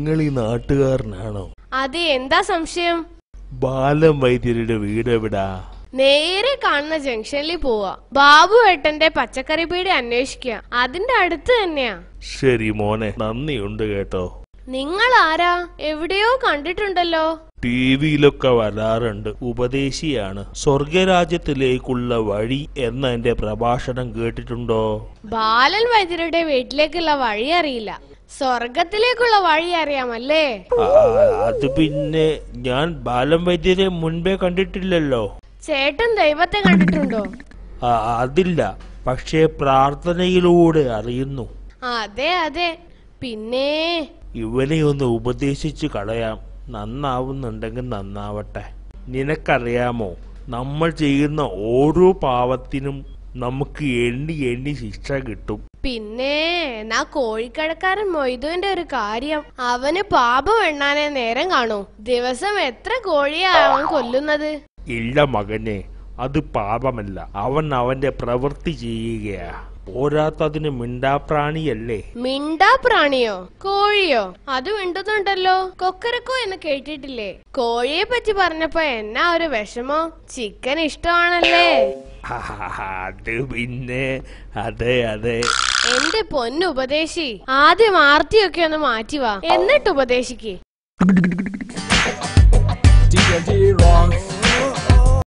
നിങ്ങൾ ഈ നാട്ടുകാരനാണോ അത് എന്താ സംശയം ബാലം വൈദ്യരുടെ വീട് എവിടാ നേരെ കാണുന്ന ജംഗ്ഷനിൽ പോവാ ബാബു ഏട്ടന്റെ പച്ചക്കറി പീടി അന്വേഷിക്കുക അതിന്റെ അടുത്ത് തന്നെയാ ശരി മോനെ നന്ദിയുണ്ട് കേട്ടോ നിങ്ങൾ ആരാ എവിടെയോ കണ്ടിട്ടുണ്ടല്ലോ ടി വിയിലൊക്കെ വരാറുണ്ട് ഉപദേശിയാണ് സ്വർഗരാജ്യത്തിലേക്കുള്ള വഴി എന്ന എന്റെ പ്രഭാഷണം കേട്ടിട്ടുണ്ടോ ബാലൻ വൈദ്യരുടെ വീട്ടിലേക്കുള്ള വഴി അറിയില്ല സ്വർഗത്തിലേക്കുള്ള വഴി അറിയാമല്ലേ ആ, അത് പിന്നെ ഞാൻ ബാലം വൈദ്യരെ മുൻപേ കണ്ടിട്ടില്ലല്ലോ ചേട്ടൻ ദൈവത്തെ കണ്ടിട്ടുണ്ടോ ആ, അതില്ല പക്ഷേ പ്രാർത്ഥനയിലൂടെ അറിയുന്നു അതെ അതെ പിന്നെ ഇവനെ ഒന്ന് ഉപദേശിച്ചു കളയാം നന്നാവുന്നുണ്ടെങ്കിൽ നന്നാവട്ടെ നിനക്കറിയാമോ നമ്മൾ ചെയ്യുന്ന ഓരോ പാവത്തിനും നമുക്ക് എണ്ണി എണ്ണി ശിക്ഷ കിട്ടും പിന്നെ എന്നാ കോഴിക്കടക്കാരൻ മൊയ്തുവിന്റെ ഒരു കാര്യം അവന് പാപം എണ്ണാനേ നേരം കാണൂ ദിവസം എത്ര കോഴിയാ അവൻ കൊല്ലുന്നത് ഇല്ല മകനെ അത് പാപമല്ല അവൻ അവന്റെ പ്രവൃത്തി ചെയ്യുകയാ പോരാത്തതിന് മിണ്ടാപ്രാണിയല്ലേ മിണ്ടാ പ്രാണിയോ കോഴിയോ അത് മിണ്ടുന്നുണ്ടല്ലോ കൊക്കരക്കോ എന്ന് കേട്ടിട്ടില്ലേ കോഴിയെ പറ്റി പറഞ്ഞപ്പോ എന്നാ ഒരു വിഷമോ ചിക്കൻ ഇഷ്ടമാണല്ലേ അത് പിന്നെ അതെ അതെ എന്റെ പൊന്നു ഉപദേശി ആദ്യം ആർത്തിയൊക്കെ ഒന്ന് മാറ്റി വാ എന്നിട്ട് ഉപദേശിക്ക് D&D rocks.